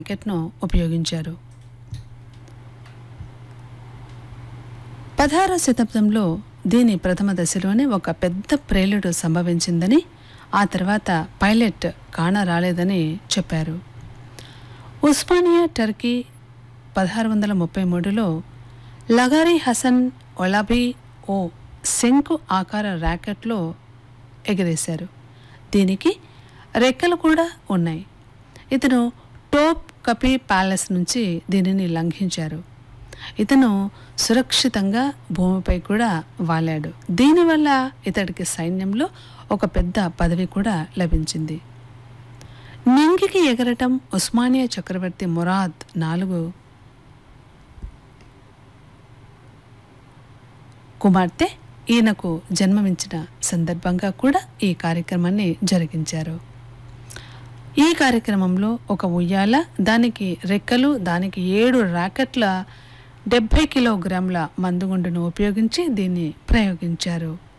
రాకెట్ను ఉపయోగించారు పదహారవ శతాబ్దంలో దీని ప్రథమ దశలోనే ఒక పెద్ద ప్రేలుడు సంభవించిందని ఆ తర్వాత పైలట్ కానరాలేదని చెప్పారు ఉస్మానియా టర్కీ పదహారు వందల ముప్పై మూడులో లగారీ హసన్ ఒలాబీ ఓ శంకు ఆకార ర్యాకెట్లో ఎగిరేశారు దీనికి రెక్కలు కూడా ఉన్నాయి ఇతను టోప్ కపీ ప్యాలెస్ నుంచి దీనిని లంఘించారు ఇతను సురక్షితంగా భూమిపై కూడా వాలాడు దీనివల్ల ఇతడికి సైన్యంలో ఒక పెద్ద పదవి కూడా లభించింది నింగికి ఎగరటం ఉస్మానియా చక్రవర్తి మురాద్ నాలుగు కుమార్తె ఈయనకు జన్మమించిన సందర్భంగా కూడా ఈ కార్యక్రమాన్ని జరిగించారు ఈ కార్యక్రమంలో ఒక ఉయ్యాల దానికి రెక్కలు దానికి ఏడు ర్యాకెట్ల డెబ్బై కిలోగ్రాముల మందుగుండును ఉపయోగించి దీన్ని ప్రయోగించారు